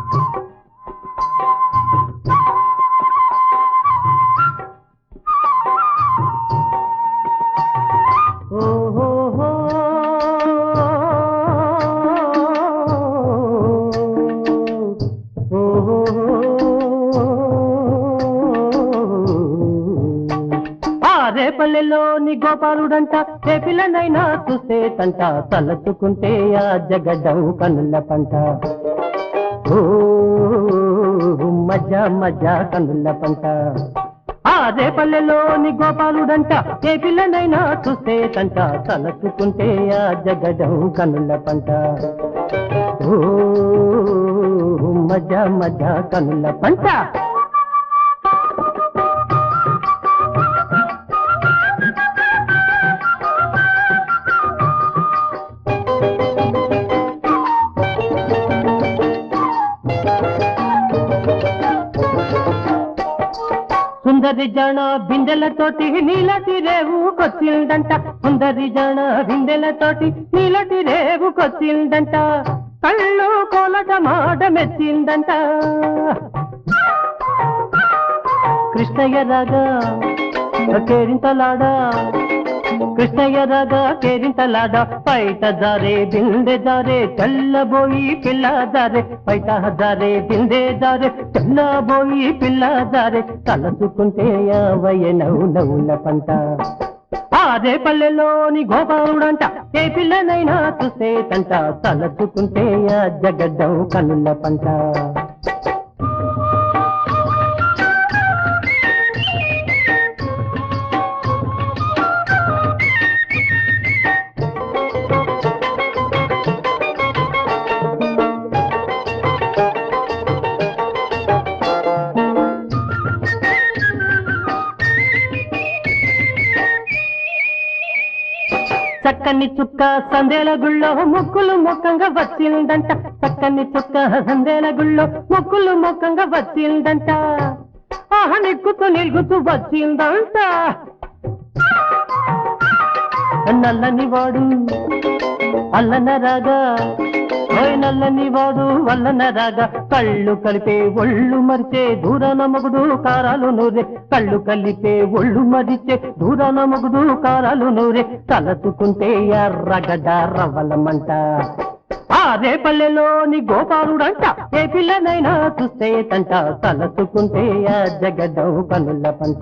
ఓహోహో. ఆ రేపల్లెలోని గోపాలుడంట ఏ పిల్లనైనా చూస్తే తంట తలచుకుంటే ఆ జగడం కనుల పంట ఓ మజా మజా కనుల పంట ఆ రేపల్లెలోని గోపాలుడంట ఏ పిల్లనైనా చూస్తే తంట తలచుకుంటే ఆ జగడం కనుల పంట ఓ మజా మజా కనుల పంట సుందరి జన బిందెలతోటి నీలటి రేవుకొచ్చిందంట సుందరి జన బిందెలతోటి నీలటి రేవుకొచ్చిందంట కళ్ళు కోలట మాట మెచ్చిందంట కృష్ణయ్య రాగా కేరింతలాడా కృష్ణయ్య రాగా కేరింతలాడా పైట జారే బిందె జారే తెల్లబోయి పిల్ల జారే పైట జారే బిందె జారే తెల్లబోయి పిల్ల జారే తలచుకుంటే యావయ్య నవ్వు నవ్వుల పంట ఆదే పల్లెలోని గోపాలుడంట ఏ పిల్లనైనా చూస్తే తంట తలచుకుంటే ఆ జగడ్డం కనుల పంట చక్కని చుక్క సందేల గుళ్ళో మొక్కులు మొక్కంగా వచ్చిందంట చక్కని చుక్క సందేల గుళ్ళో మొక్కులు మొక్కంగా వచ్చిందంట ఆహ నిక్కుతూ నిలుగుతూ వచ్చిందంట నల్లని వాడు అల్లన రాగా ఓయ్ నల్లని వాడు వల్లన రాగా కళ్ళు కలిపే ఒళ్ళు మరిచే దూరాన మగుడు కారాలు నూరే కళ్ళు కలిపే ఒళ్ళు మరిచే దూరాన మగుడు కారాలు నూరే తలచుకుంటే ఎర్రగడ్డ రవ్వలమంట ఆ రేపల్లెలోని గోపాలుడంట ఏ పిల్లనైనా చూస్తే తంట తలచుకుంటే ఆ జగడం కనుల పంట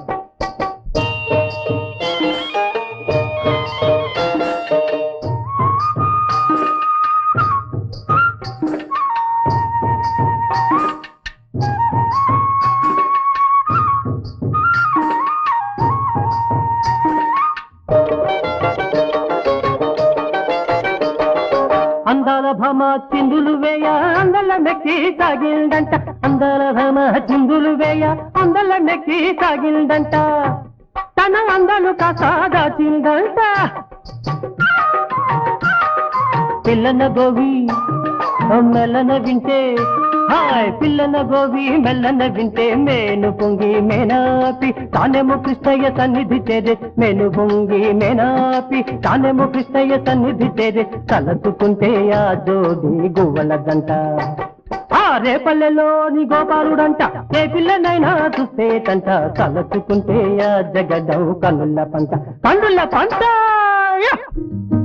అందాల భామ చిందులు వేయ అందల మెక్కి సాగిందంట అందాల భామ చిందులు వేయ అందల మెక్కి సాగిందంట తన అందలు కాసాదాచిందంట పిల్లన గోవి మెల్లన వింటే హాయ్ పిల్లన గోవి మెల్లన వింటే మేను పొంగి మేనాపి తానేమో కృష్ణయ్య సన్నిధి చేరే మేను పొంగి మేనాపి తానేమో కృష్ణయ్య సన్నిధి చేరే తలచుకుంటే ఆ జోడి గువ్వల జంట ఆ రేపల్లెలోని గోపాలుడంట ఏ పిల్లనైనా చూస్తే తంట తలచుకుంటే ఆ జగడం కన్నుల పంట కన్నుల పంట యా!